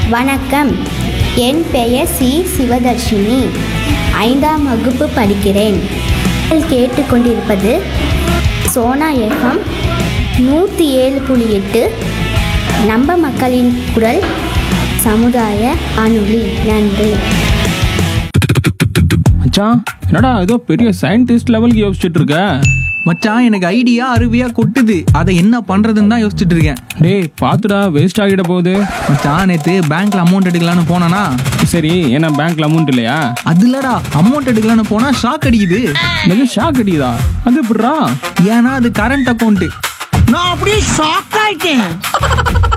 வணக்கம் என் பெயர் சி சிவதர்ஷினி ஐந்தாம் வகுப்பு படிக்கிறேன் நீங்கள் கேட்டுக்கொண்டிருப்பது சோனா எஃப்எம் நூற்றி ஏழு புள்ளி எட்டு நம்ம மக்களின் குரல் சமுதாய அணுளி நன்றி மச்சான் என்னடா ஏதோ பெரிய சயின்டிஸ்ட் லெவலுக்கு யோசிச்சுட்டு இருக்க மச்சான் எனக்கு ஐடியா அருவியா கொட்டுது அதை என்ன பண்றதுன்னு தான் யோசிச்சுட்டு இருக்கேன் டேய் பாத்துடா வேஸ்ட் ஆகிட போகுது மச்சான் நேத்து பேங்க்ல அமௌண்ட் எடுக்கலான்னு போனானா சரி ஏன்னா பேங்க்ல அமௌண்ட் இல்லையா அது இல்லடா அமௌண்ட் எடுக்கலான்னு போனா ஷாக் அடிக்குது எனக்கு ஷாக் அடிக்குதா அது எப்படிடா ஏன்னா அது கரண்ட் அக்கௌண்ட் நான் அப்படியே ஷாக் ஆயிட்டேன்